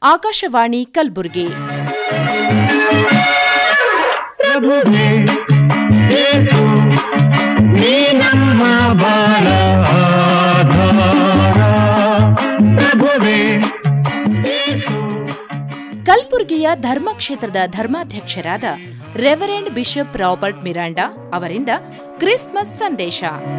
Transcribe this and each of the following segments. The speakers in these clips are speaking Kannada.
ಆಕಾಶವಾಣಿ ಕಲಬುರಗಿ ಪ್ರಭುವೇ ಯೇಸು ನೀ ನಮ್ಮ ಬಾಳ ಆಧಾರ ಪ್ರಭುವೇ ಯೇಸು ಕಲಬುರಗಿಯ ಧರ್ಮಕ್ಷೇತ್ರದ ಧರ್ಮಾಧ್ಯಕ್ಷರಾದ ರೆವರೆಂಡ್ ಬಿಷಪ್ ರಾಬರ್ಟ್ ಮಿರಾಂಡಾ ಅವರಿಂದ ಕ್ರಿಸ್ಮಸ್ ಸಂದೇಶ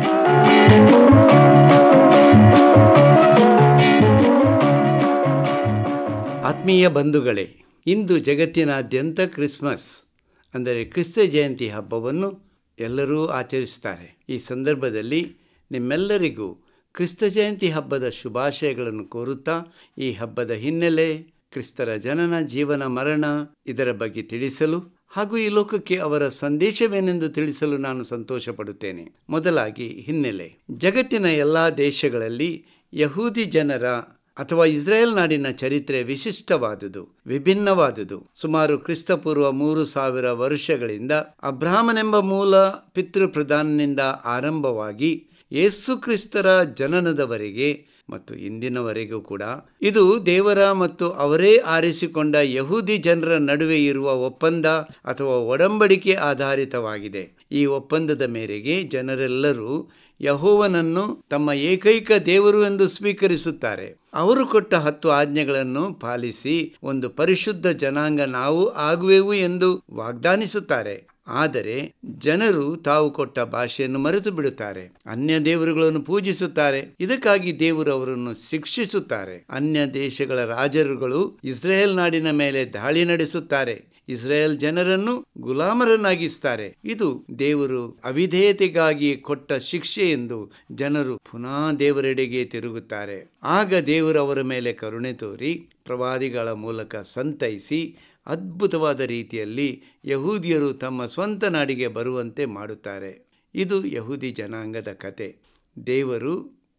ಆತ್ಮೀಯ ಬಂಧುಗಳೇ ಇಂದು ಜಗತ್ತಿನಾದ್ಯಂತ ಕ್ರಿಸ್ಮಸ್ ಅಂದರೆ ಕ್ರಿಸ್ತ ಜಯಂತಿ ಹಬ್ಬವನ್ನು ಎಲ್ಲರೂ ಆಚರಿಸುತ್ತಾರೆ ಈ ಸಂದರ್ಭದಲ್ಲಿ ನಿಮ್ಮೆಲ್ಲರಿಗೂ ಕ್ರಿಸ್ತ ಜಯಂತಿ ಹಬ್ಬದ ಶುಭಾಶಯಗಳನ್ನು ಕೋರುತ್ತಾ ಈ ಹಬ್ಬದ ಹಿನ್ನೆಲೆ ಕ್ರಿಸ್ತರ ಜನನ ಜೀವನ ಮರಣ ಇದರ ಬಗ್ಗೆ ತಿಳಿಸಲು ಹಾಗೂ ಈ ಲೋಕಕ್ಕೆ ಅವರ ಸಂದೇಶವೇನೆಂದು ತಿಳಿಸಲು ನಾನು ಸಂತೋಷ ಪಡುತ್ತೇನೆ ಮೊದಲಾಗಿ ಹಿನ್ನೆಲೆ ಜಗತ್ತಿನ ಎಲ್ಲ ದೇಶಗಳಲ್ಲಿ ಯಹೂದಿ ಜನರ ಅಥವಾ ಇಸ್ರೇಲ್ ನಾಡಿನ ಚರಿತ್ರೆ ವಿಶಿಷ್ಟವಾದುದು ವಿಭಿನ್ನವಾದುದು ಸುಮಾರು ಕ್ರಿಸ್ತಪೂರ್ವ ಮೂರು ಸಾವಿರ ವರ್ಷಗಳಿಂದ ಅಬ್ರಾಹ್ಮನೆಂಬ ಮೂಲ ಪಿತೃಪ್ರಧಾನನಿಂದ ಆರಂಭವಾಗಿ ಯೇಸು ಕ್ರಿಸ್ತರ ಜನನದವರೆಗೆ ಮತ್ತು ಇಂದಿನವರೆಗೂ ಕೂಡ ಇದು ದೇವರ ಮತ್ತು ಅವರೇ ಆರಿಸಿಕೊಂಡ ಯಹೂದಿ ಜನರ ನಡುವೆ ಇರುವ ಒಪ್ಪಂದ ಅಥವಾ ಒಡಂಬಡಿಕೆ ಆಧಾರಿತವಾಗಿದೆ ಈ ಒಪ್ಪಂದದ ಮೇರೆಗೆ ಜನರೆಲ್ಲರೂ ಯಹೋವನನ್ನು ತಮ್ಮ ಏಕೈಕ ದೇವರು ಎಂದು ಸ್ವೀಕರಿಸುತ್ತಾರೆ ಅವರು ಕೊಟ್ಟ ಹತ್ತು ಆಜ್ಞೆಗಳನ್ನು ಪಾಲಿಸಿ ಒಂದು ಪರಿಶುದ್ಧ ಜನಾಂಗ ನಾವು ಆಗುವೆವು ಎಂದು ವಾಗ್ದಾನಿಸುತ್ತಾರೆ ಆದರೆ ಜನರು ತಾವು ಕೊಟ್ಟ ಭಾಷೆಯನ್ನು ಮರೆತು ಬಿಡುತ್ತಾರೆ ಅನ್ಯ ದೇವರುಗಳನ್ನು ಪೂಜಿಸುತ್ತಾರೆ ಇದಕ್ಕಾಗಿ ದೇವರು ಅವರನ್ನು ಶಿಕ್ಷಿಸುತ್ತಾರೆ ಅನ್ಯ ದೇಶಗಳ ರಾಜರುಗಳು ಇಸ್ರೇಲ್ ನಾಡಿನ ಮೇಲೆ ದಾಳಿ ನಡೆಸುತ್ತಾರೆ ಇಸ್ರೇಲ್ ಜನರನ್ನು ಗುಲಾಮರನ್ನಾಗಿಸ್ತಾರೆ ಇದು ದೇವರು ಅವಿಧೇಯತೆಗಾಗಿ ಕೊಟ್ಟ ಶಿಕ್ಷೆ ಎಂದು ಜನರು ಪುನಃ ದೇವರೆಡೆಗೆ ತಿರುಗುತ್ತಾರೆ ಆಗ ದೇವರು ಅವರ ಮೇಲೆ ಕರುಣೆ ತೋರಿ ಪ್ರವಾದಿಗಳ ಮೂಲಕ ಸಂತೈಸಿ ಅದ್ಭುತವಾದ ರೀತಿಯಲ್ಲಿ ಯಹೂದಿಯರು ತಮ್ಮ ಸ್ವಂತ ನಾಡಿಗೆ ಬರುವಂತೆ ಮಾಡುತ್ತಾರೆ ಇದು ಯಹೂದಿ ಜನಾಂಗದ ಕತೆ ದೇವರು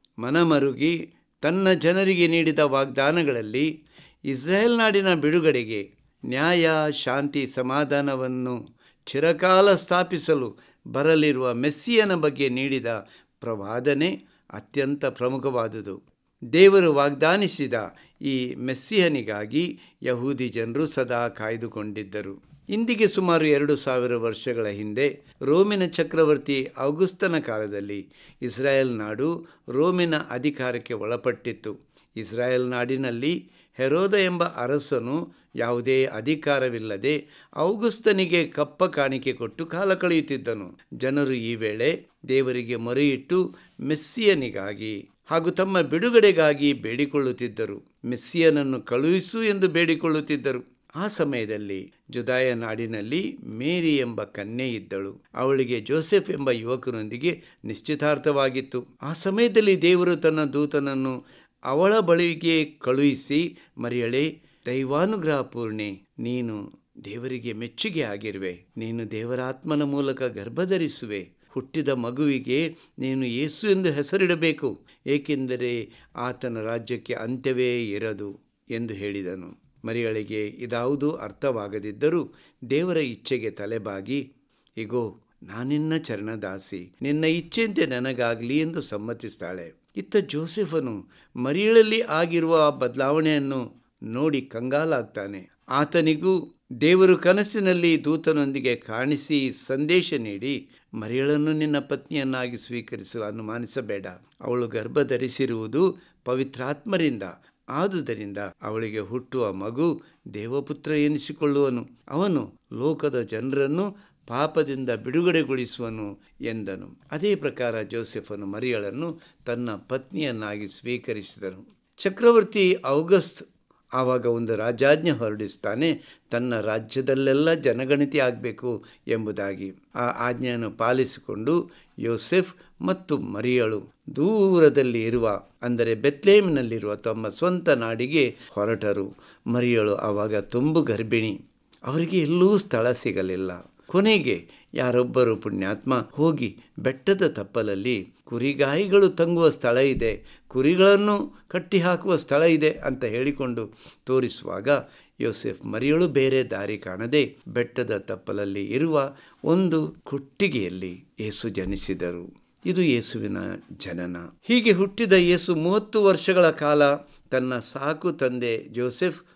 ಮನಮರುಗಿ ತನ್ನ ಜನರಿಗೆ ನೀಡಿದ ವಾಗ್ದಾನಗಳಲ್ಲಿ ಇಸ್ರೇಲ್ ನಾಡಿನ ಬಿಡುಗಡೆಗೆ ನ್ಯಾಯ ಶಾಂತಿ ಸಮಾಧಾನವನ್ನು ಚಿರಕಾಲ ಸ್ಥಾಪಿಸಲು ಬರಲಿರುವ ಮೆಸ್ಸಿಯನ ಬಗ್ಗೆ ನೀಡಿದ ಪ್ರವಾದನೆ ಅತ್ಯಂತ ಪ್ರಮುಖವಾದುದು ದೇವರು ವಾಗ್ದಾನಿಸಿದ ಈ ಮೆಸ್ಸಿಯನಿಗಾಗಿ ಯಹೂದಿ ಜನರು ಸದಾ ಕಾಯ್ದುಕೊಂಡಿದ್ದರು ಇಂದಿಗೆ ಸುಮಾರು ಎರಡು ಸಾವಿರ ವರ್ಷಗಳ ಹಿಂದೆ ರೋಮಿನ ಚಕ್ರವರ್ತಿ ಔಗುಸ್ತನ ಕಾಲದಲ್ಲಿ ಇಸ್ರಾಯೇಲ್ ನಾಡು ರೋಮಿನ ಅಧಿಕಾರಕ್ಕೆ ಒಳಪಟ್ಟಿತ್ತು ಇಸ್ರಾಯೇಲ್ ನಾಡಿನಲ್ಲಿ ಹೆರೋದ ಎಂಬ ಅರಸನು ಯಾವುದೇ ಅಧಿಕಾರವಿಲ್ಲದೆ ಔಗುಸ್ತನಿಗೆ ಕಪ್ಪ ಕಾಣಿಕೆ ಕೊಟ್ಟು ಕಾಲ ಕಳೆಯುತ್ತಿದ್ದನು ಜನರು ಈ ವೇಳೆ ದೇವರಿಗೆ ಮೊರೆಯಿಟ್ಟು ಮೆಸ್ಸಿಯನಿಗಾಗಿ ಹಾಗೂ ತಮ್ಮ ಬಿಡುಗಡೆಗಾಗಿ ಬೇಡಿಕೊಳ್ಳುತ್ತಿದ್ದರು ಮೆಸ್ಸಿಯನನ್ನು ಕಳುಹಿಸು ಎಂದು ಬೇಡಿಕೊಳ್ಳುತ್ತಿದ್ದರು ಆ ಸಮಯದಲ್ಲಿ ಜುದಾಯ ನಾಡಿನಲ್ಲಿ ಮೇರಿ ಎಂಬ ಕನ್ಯೆ ಇದ್ದಳು ಅವಳಿಗೆ ಜೋಸೆಫ್ ಎಂಬ ಯುವಕನೊಂದಿಗೆ ನಿಶ್ಚಿತಾರ್ಥವಾಗಿತ್ತು ಆ ಸಮಯದಲ್ಲಿ ದೇವರು ತನ್ನ ದೂತನನ್ನು ಅವಳ ಬಳಿಗೆ ಕಳುಹಿಸಿ ಮರಿಯಳೆ ದೈವಾನುಗ್ರಹ ಪೂರ್ಣೆ ನೀನು ದೇವರಿಗೆ ಮೆಚ್ಚುಗೆ ಆಗಿರುವೆ ನೀನು ದೇವರಾತ್ಮನ ಮೂಲಕ ಗರ್ಭಧರಿಸುವೆ ಹುಟ್ಟಿದ ಮಗುವಿಗೆ ನೀನು ಯೇಸು ಎಂದು ಹೆಸರಿಡಬೇಕು ಏಕೆಂದರೆ ಆತನ ರಾಜ್ಯಕ್ಕೆ ಅಂತ್ಯವೇ ಇರದು ಎಂದು ಹೇಳಿದನು ಮರಿಯಳಿಗೆ ಇದಾವುದೂ ಅರ್ಥವಾಗದಿದ್ದರೂ ದೇವರ ಇಚ್ಛೆಗೆ ತಲೆಬಾಗಿ ಇಗೋ ನಾನಿನ್ನ ಚರಣದಾಸಿ ನಿನ್ನ ಇಚ್ಛೆಯಂತೆ ನನಗಾಗಲಿ ಎಂದು ಸಮ್ಮತಿಸ್ತಾಳೆ ಇತ್ತ ಜೋಸೆಫನು ಮರಿಯಳಲ್ಲಿ ಆಗಿರುವ ಆ ಬದಲಾವಣೆಯನ್ನು ನೋಡಿ ಕಂಗಾಲಾಗ್ತಾನೆ ಆತನಿಗೂ ದೇವರು ಕನಸಿನಲ್ಲಿ ದೂತನೊಂದಿಗೆ ಕಾಣಿಸಿ ಸಂದೇಶ ನೀಡಿ ಮರಿಯಳನ್ನು ನಿನ್ನ ಪತ್ನಿಯನ್ನಾಗಿ ಸ್ವೀಕರಿಸಲು ಅನುಮಾನಿಸಬೇಡ ಅವಳು ಗರ್ಭ ಧರಿಸಿರುವುದು ಪವಿತ್ರಾತ್ಮರಿಂದ ಆದುದರಿಂದ ಅವಳಿಗೆ ಹುಟ್ಟುವ ಮಗು ದೇವಪುತ್ರ ಎನಿಸಿಕೊಳ್ಳುವನು ಅವನು ಲೋಕದ ಜನರನ್ನು ಪಾಪದಿಂದ ಬಿಡುಗಡೆಗೊಳಿಸುವನು ಎಂದನು ಅದೇ ಪ್ರಕಾರ ಜೋಸೆಫನು ಮರಿಯಳನ್ನು ತನ್ನ ಪತ್ನಿಯನ್ನಾಗಿ ಸ್ವೀಕರಿಸಿದನು ಚಕ್ರವರ್ತಿ ಔಗಸ್ಟ್ ಆವಾಗ ಒಂದು ರಾಜಾಜ್ಞೆ ಹೊರಡಿಸ್ತಾನೆ ತನ್ನ ರಾಜ್ಯದಲ್ಲೆಲ್ಲ ಜನಗಣತಿ ಆಗಬೇಕು ಎಂಬುದಾಗಿ ಆ ಆಜ್ಞೆಯನ್ನು ಪಾಲಿಸಿಕೊಂಡು ಯೋಸೆಫ್ ಮತ್ತು ಮರಿಯಳು ದೂರದಲ್ಲಿ ಇರುವ ಅಂದರೆ ಬೆತ್ಲೇಮಿನಲ್ಲಿರುವ ತಮ್ಮ ಸ್ವಂತ ನಾಡಿಗೆ ಹೊರಟರು ಮರಿಯಳು ಆವಾಗ ತುಂಬು ಗರ್ಭಿಣಿ ಅವರಿಗೆ ಎಲ್ಲೂ ಸ್ಥಳ ಸಿಗಲಿಲ್ಲ ಕೊನೆಗೆ ಯಾರೊಬ್ಬರು ಪುಣ್ಯಾತ್ಮ ಹೋಗಿ ಬೆಟ್ಟದ ತಪ್ಪಲಲ್ಲಿ ಕುರಿಗಾಯಿಗಳು ತಂಗುವ ಸ್ಥಳ ಇದೆ ಕುರಿಗಳನ್ನು ಕಟ್ಟಿ ಹಾಕುವ ಸ್ಥಳ ಇದೆ ಅಂತ ಹೇಳಿಕೊಂಡು ತೋರಿಸುವಾಗ ಯೋಸೆಫ್ ಮರಿಯಳು ಬೇರೆ ದಾರಿ ಕಾಣದೆ ಬೆಟ್ಟದ ತಪ್ಪಲಲ್ಲಿ ಇರುವ ಒಂದು ಕೊಟ್ಟಿಗೆಯಲ್ಲಿ ಏಸು ಜನಿಸಿದರು ಇದು ಯೇಸುವಿನ ಜನನ ಹೀಗೆ ಹುಟ್ಟಿದ ಯೇಸು ಮೂವತ್ತು ವರ್ಷಗಳ ಕಾಲ ತನ್ನ ಸಾಕು ತಂದೆ ಜೋಸೆಫ್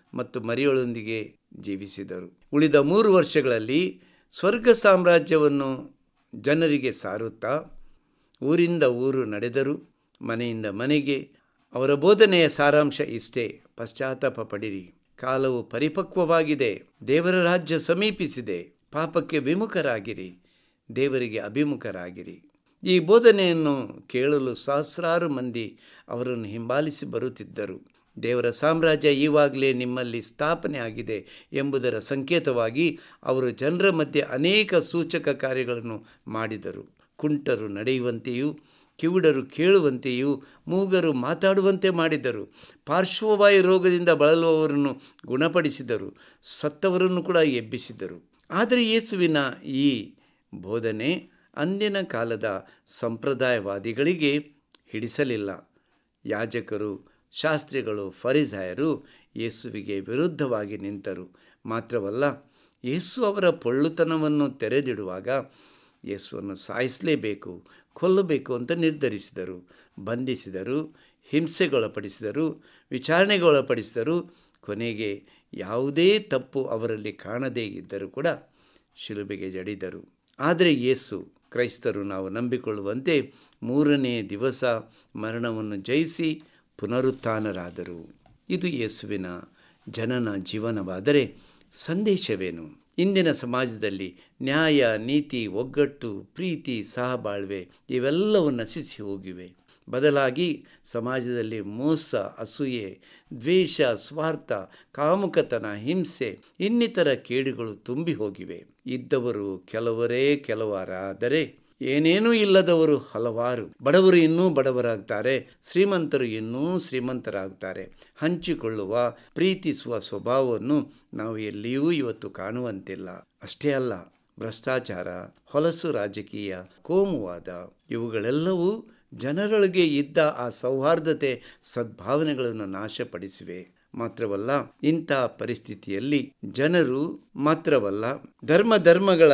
ಮತ್ತು ಮರಿಯಳೊಂದಿಗೆ ಜೀವಿಸಿದರು ಉಳಿದ ಮೂರು ವರ್ಷಗಳಲ್ಲಿ ಸ್ವರ್ಗ ಸಾಮ್ರಾಜ್ಯವನ್ನು ಜನರಿಗೆ ಸಾರುತ್ತಾ ಊರಿಂದ ಊರು ನಡೆದರು ಮನೆಯಿಂದ ಮನೆಗೆ ಅವರ ಬೋಧನೆಯ ಸಾರಾಂಶ ಇಷ್ಟೇ ಪಶ್ಚಾತ್ತಾಪ ಪಡಿರಿ ಕಾಲವು ಪರಿಪಕ್ವವಾಗಿದೆ ದೇವರ ರಾಜ್ಯ ಸಮೀಪಿಸಿದೆ ಪಾಪಕ್ಕೆ ವಿಮುಖರಾಗಿರಿ ದೇವರಿಗೆ ಅಭಿಮುಖರಾಗಿರಿ ಈ ಬೋಧನೆಯನ್ನು ಕೇಳಲು ಸಹಸ್ರಾರು ಮಂದಿ ಅವರನ್ನು ಹಿಂಬಾಲಿಸಿ ಬರುತ್ತಿದ್ದರು ದೇವರ ಸಾಮ್ರಾಜ್ಯ ಈವಾಗಲೇ ನಿಮ್ಮಲ್ಲಿ ಸ್ಥಾಪನೆ ಆಗಿದೆ ಎಂಬುದರ ಸಂಕೇತವಾಗಿ ಅವರು ಜನರ ಮಧ್ಯೆ ಅನೇಕ ಸೂಚಕ ಕಾರ್ಯಗಳನ್ನು ಮಾಡಿದರು ಕುಂಟರು ನಡೆಯುವಂತೆಯೂ ಕಿವುಡರು ಕೇಳುವಂತೆಯೂ ಮೂಗರು ಮಾತಾಡುವಂತೆ ಮಾಡಿದರು ಪಾರ್ಶ್ವವಾಯು ರೋಗದಿಂದ ಬಳಲುವವರನ್ನು ಗುಣಪಡಿಸಿದರು ಸತ್ತವರನ್ನು ಕೂಡ ಎಬ್ಬಿಸಿದರು ಆದರೆ ಯೇಸುವಿನ ಈ ಬೋಧನೆ ಅಂದಿನ ಕಾಲದ ಸಂಪ್ರದಾಯವಾದಿಗಳಿಗೆ ಹಿಡಿಸಲಿಲ್ಲ ಯಾಜಕರು ಶಾಸ್ತ್ರಿಗಳು ಫರಿಸಾಯರು ಯೇಸುವಿಗೆ ವಿರುದ್ಧವಾಗಿ ನಿಂತರು ಮಾತ್ರವಲ್ಲ ಯೇಸು ಅವರ ಪೊಳ್ಳುತನವನ್ನು ತೆರೆದಿಡುವಾಗ ಯೇಸುವನ್ನು ಸಾಯಿಸಲೇಬೇಕು ಕೊಲ್ಲಬೇಕು ಅಂತ ನಿರ್ಧರಿಸಿದರು ಬಂಧಿಸಿದರು ಹಿಂಸೆಗೊಳಪಡಿಸಿದರು ವಿಚಾರಣೆಗೊಳಪಡಿಸಿದರು ಕೊನೆಗೆ ಯಾವುದೇ ತಪ್ಪು ಅವರಲ್ಲಿ ಕಾಣದೇ ಇದ್ದರೂ ಕೂಡ ಶಿಲುಬೆಗೆ ಜಡಿದರು ಆದರೆ ಯೇಸು ಕ್ರೈಸ್ತರು ನಾವು ನಂಬಿಕೊಳ್ಳುವಂತೆ ಮೂರನೇ ದಿವಸ ಮರಣವನ್ನು ಜಯಿಸಿ ಪುನರುತ್ಥಾನರಾದರು ಇದು ಯೇಸುವಿನ ಜನನ ಜೀವನವಾದರೆ ಸಂದೇಶವೇನು ಇಂದಿನ ಸಮಾಜದಲ್ಲಿ ನ್ಯಾಯ ನೀತಿ ಒಗ್ಗಟ್ಟು ಪ್ರೀತಿ ಸಹಬಾಳ್ವೆ ಇವೆಲ್ಲವೂ ನಶಿಸಿ ಹೋಗಿವೆ ಬದಲಾಗಿ ಸಮಾಜದಲ್ಲಿ ಮೋಸ ಅಸೂಯೆ ದ್ವೇಷ ಸ್ವಾರ್ಥ ಕಾಮುಕತನ ಹಿಂಸೆ ಇನ್ನಿತರ ಕೇಡುಗಳು ತುಂಬಿ ಹೋಗಿವೆ ಇದ್ದವರು ಕೆಲವರೇ ಕೆಲವರಾದರೆ ಏನೇನೂ ಇಲ್ಲದವರು ಹಲವಾರು ಬಡವರು ಇನ್ನೂ ಬಡವರಾಗ್ತಾರೆ ಶ್ರೀಮಂತರು ಇನ್ನೂ ಶ್ರೀಮಂತರಾಗ್ತಾರೆ ಹಂಚಿಕೊಳ್ಳುವ ಪ್ರೀತಿಸುವ ಸ್ವಭಾವವನ್ನು ನಾವು ಎಲ್ಲಿಯೂ ಇವತ್ತು ಕಾಣುವಂತಿಲ್ಲ ಅಷ್ಟೇ ಅಲ್ಲ ಭ್ರಷ್ಟಾಚಾರ ಹೊಲಸು ರಾಜಕೀಯ ಕೋಮುವಾದ ಇವುಗಳೆಲ್ಲವೂ ಜನರೊಳಗೆ ಇದ್ದ ಆ ಸೌಹಾರ್ದತೆ ಸದ್ಭಾವನೆಗಳನ್ನು ನಾಶಪಡಿಸಿವೆ ಮಾತ್ರವಲ್ಲ ಇಂಥ ಪರಿಸ್ಥಿತಿಯಲ್ಲಿ ಜನರು ಮಾತ್ರವಲ್ಲ ಧರ್ಮ ಧರ್ಮಗಳ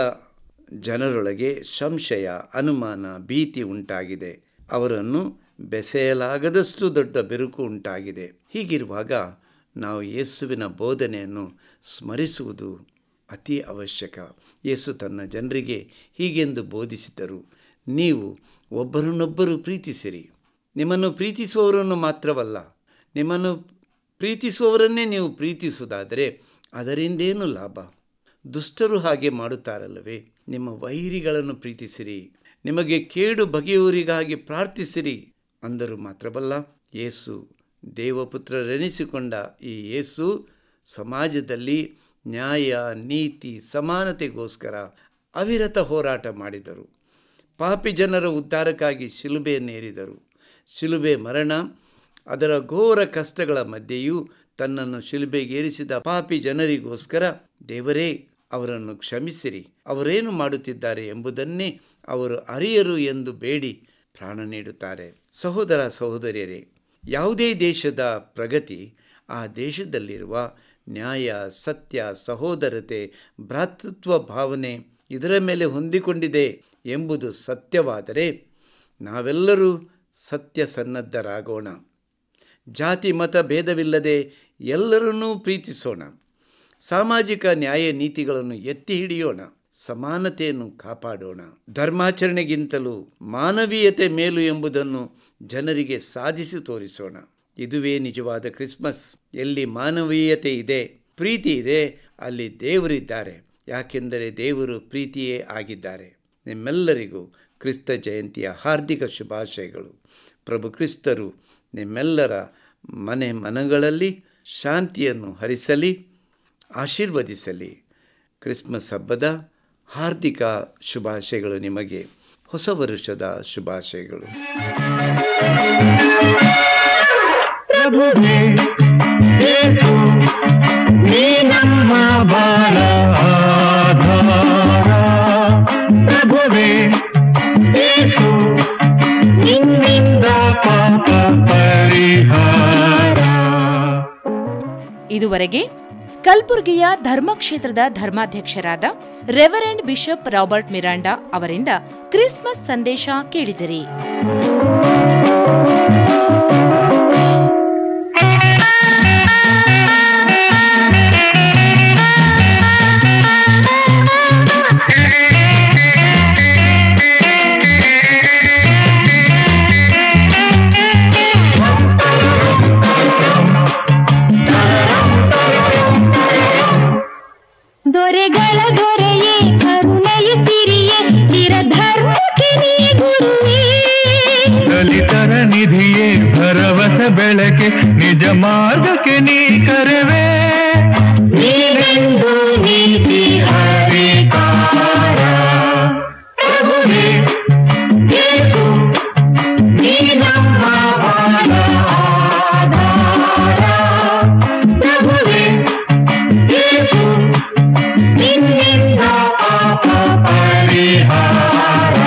ಜನರೊಳಗೆ ಸಂಶಯ ಅನುಮಾನ ಭೀತಿ ಉಂಟಾಗಿದೆ ಅವರನ್ನು ಬೆಸೆಯಲಾಗದಷ್ಟು ದೊಡ್ಡ ಬೆರುಕು ಉಂಟಾಗಿದೆ ಹೀಗಿರುವಾಗ ನಾವು ಯೇಸುವಿನ ಬೋಧನೆಯನ್ನು ಸ್ಮರಿಸುವುದು ಅತಿ ಅವಶ್ಯಕ ಯೇಸು ತನ್ನ ಜನರಿಗೆ ಹೀಗೆಂದು ಬೋಧಿಸಿದರು ನೀವು ಒಬ್ಬರನ್ನೊಬ್ಬರು ಪ್ರೀತಿಸಿರಿ ನಿಮ್ಮನ್ನು ಪ್ರೀತಿಸುವವರನ್ನು ಮಾತ್ರವಲ್ಲ ನಿಮ್ಮನ್ನು ಪ್ರೀತಿಸುವವರನ್ನೇ ನೀವು ಪ್ರೀತಿಸುವುದಾದರೆ ಅದರಿಂದೇನು ಲಾಭ ದುಷ್ಟರು ಹಾಗೆ ಮಾಡುತ್ತಾರಲ್ಲವೇ ನಿಮ್ಮ ವೈರಿಗಳನ್ನು ಪ್ರೀತಿಸಿರಿ ನಿಮಗೆ ಕೇಡು ಬಗೆಯುವರಿಗಾಗಿ ಪ್ರಾರ್ಥಿಸಿರಿ ಅಂದರು ಮಾತ್ರವಲ್ಲ ಯೇಸು ದೇವಪುತ್ರರೆನಿಸಿಕೊಂಡ ಈ ಯೇಸು ಸಮಾಜದಲ್ಲಿ ನ್ಯಾಯ ನೀತಿ ಸಮಾನತೆಗೋಸ್ಕರ ಅವಿರತ ಹೋರಾಟ ಮಾಡಿದರು ಪಾಪಿ ಜನರ ಉದ್ಧಾರಕ್ಕಾಗಿ ಶಿಲುಬೆಯನ್ನೇರಿದರು ಶಿಲುಬೆ ಮರಣ ಅದರ ಘೋರ ಕಷ್ಟಗಳ ಮಧ್ಯೆಯೂ ತನ್ನನ್ನು ಶಿಲುಬೆಗೇರಿಸಿದ ಪಾಪಿ ಜನರಿಗೋಸ್ಕರ ದೇವರೇ ಅವರನ್ನು ಕ್ಷಮಿಸಿರಿ ಅವರೇನು ಮಾಡುತ್ತಿದ್ದಾರೆ ಎಂಬುದನ್ನೇ ಅವರು ಅರಿಯರು ಎಂದು ಬೇಡಿ ಪ್ರಾಣ ನೀಡುತ್ತಾರೆ ಸಹೋದರ ಸಹೋದರಿಯರೇ ಯಾವುದೇ ದೇಶದ ಪ್ರಗತಿ ಆ ದೇಶದಲ್ಲಿರುವ ನ್ಯಾಯ ಸತ್ಯ ಸಹೋದರತೆ ಭ್ರಾತೃತ್ವ ಭಾವನೆ ಇದರ ಮೇಲೆ ಹೊಂದಿಕೊಂಡಿದೆ ಎಂಬುದು ಸತ್ಯವಾದರೆ ನಾವೆಲ್ಲರೂ ಸತ್ಯ ಸನ್ನದ್ಧರಾಗೋಣ ಜಾತಿ ಮತ ಭೇದವಿಲ್ಲದೆ ಎಲ್ಲರನ್ನೂ ಪ್ರೀತಿಸೋಣ ಸಾಮಾಜಿಕ ನ್ಯಾಯ ನೀತಿಗಳನ್ನು ಎತ್ತಿ ಹಿಡಿಯೋಣ ಸಮಾನತೆಯನ್ನು ಕಾಪಾಡೋಣ ಧರ್ಮಾಚರಣೆಗಿಂತಲೂ ಮಾನವೀಯತೆ ಮೇಲು ಎಂಬುದನ್ನು ಜನರಿಗೆ ಸಾಧಿಸಿ ತೋರಿಸೋಣ ಇದುವೇ ನಿಜವಾದ ಕ್ರಿಸ್ಮಸ್ ಎಲ್ಲಿ ಮಾನವೀಯತೆ ಇದೆ ಪ್ರೀತಿ ಇದೆ ಅಲ್ಲಿ ದೇವರಿದ್ದಾರೆ ಯಾಕೆಂದರೆ ದೇವರು ಪ್ರೀತಿಯೇ ಆಗಿದ್ದಾರೆ ನಿಮ್ಮೆಲ್ಲರಿಗೂ ಕ್ರಿಸ್ತ ಜಯಂತಿಯ ಹಾರ್ದಿಕ ಶುಭಾಶಯಗಳು ಪ್ರಭು ಕ್ರಿಸ್ತರು ನಿಮ್ಮೆಲ್ಲರ ಮನೆ ಮನಗಳಲ್ಲಿ ಶಾಂತಿಯನ್ನು ಹರಿಸಲಿ ಆಶೀರ್ವದಿಸಲಿ ಕ್ರಿಸ್ಮಸ್ ಹಬ್ಬದ ಹಾರ್ದಿಕ ಶುಭಾಶಯಗಳು ನಿಮಗೆ ಹೊಸ ವರುಷದ ಶುಭಾಶಯಗಳು ಪ್ರಭುವೇ ಯೇಸು ನೀ ನಮ್ಮ ಬಾಳ ಆಧಾರ ಪ್ರಭುವೇ ಯೇಸು ನಿನ್ನಿಂದ ಪಾಪ ಪರಿಹಾರ ಇದುವರೆಗೆ ಕಲ್ಬುರ್ಗಿಯ ಧರ್ಮಕ್ಷೇತ್ರದ ಧರ್ಮಾಧ್ಯಕ್ಷರಾದ ರೆವರೆಂಡ್ ಬಿಷಪ್ ರಾಬರ್ಟ್ ಮಿರಾಂಡಾ ಅವರಿಂದ ಕ್ರಿಸ್ಮಸ್ ಸಂದೇಶ ಕೇಳಿದಿರಿ ಬೆಳಕೆ ನಿಜ ಮಾರ್ಗಕ್ಕೆ ನೀ ಕರೆವೆ ನೀನೆಂದು ನೀತಿ ಹರಿಕಾರ ಪ್ರಭುವೇ ಯೇಸು ನೀ ನಮ್ಮ ಬಾಳ ಆಧಾರ ಪ್ರಭುವೇ ಯೇಸು ನಿನ್ನಿಂದ ಪಾಪ ಪರಿಹಾರ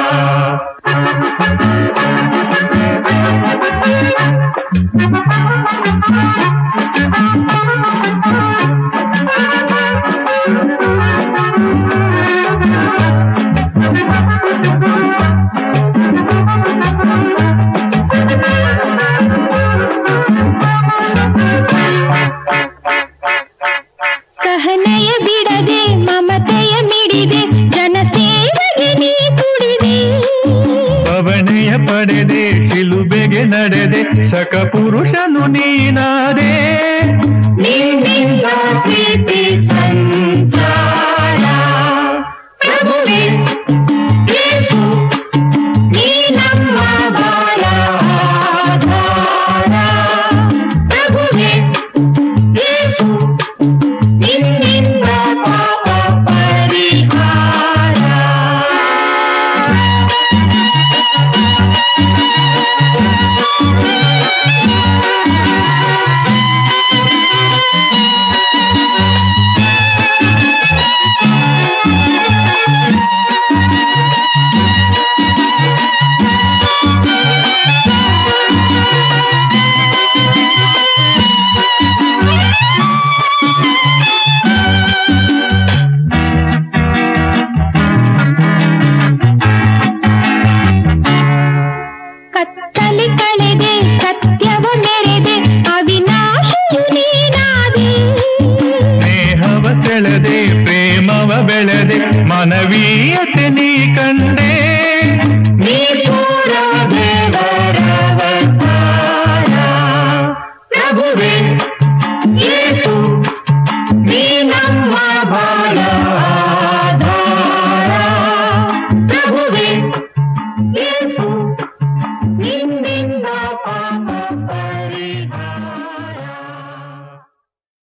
ಸಹನೆಯ ಬಿಡದೆ ಮಮತೆಯ ಮಿಡಿದೆ ಜನಸೇವೆಗೆ ನೀ ಕುಡಿದೆ ಪವಣೆಯ ಪಡೆದೆ ಶಿಲುಬೆಗೆ ನಡೆದೆ ಸಕ ಪುರುಷನು ನೀನಾದೆ ನಿನ್ನಿಂದ ಪ್ರೀತಿ ಸಂಚಾರ ಪ್ರಭುವೇ ಯೇಸು ನೀ ನಮ್ಮ ಬಾಳ ಆಧಾರ ಪ್ರಭುವೇ ಯೇಸು ನಿನ್ನಿಂದ ಪಾಪ ಪರಿಹಾರ ಕತ್ತಲೆ ಕಳೆದೆ ಸತ್ಯವ ಮೆರೆದೆ ಅವಿನಾಶಿಯು ನೀನಾದೆ ಸ್ನೇಹವ ಸೆಳೆದೆ ಪ್ರೇಮವ ಬೆಳೆದೆ ಮನವೀಯ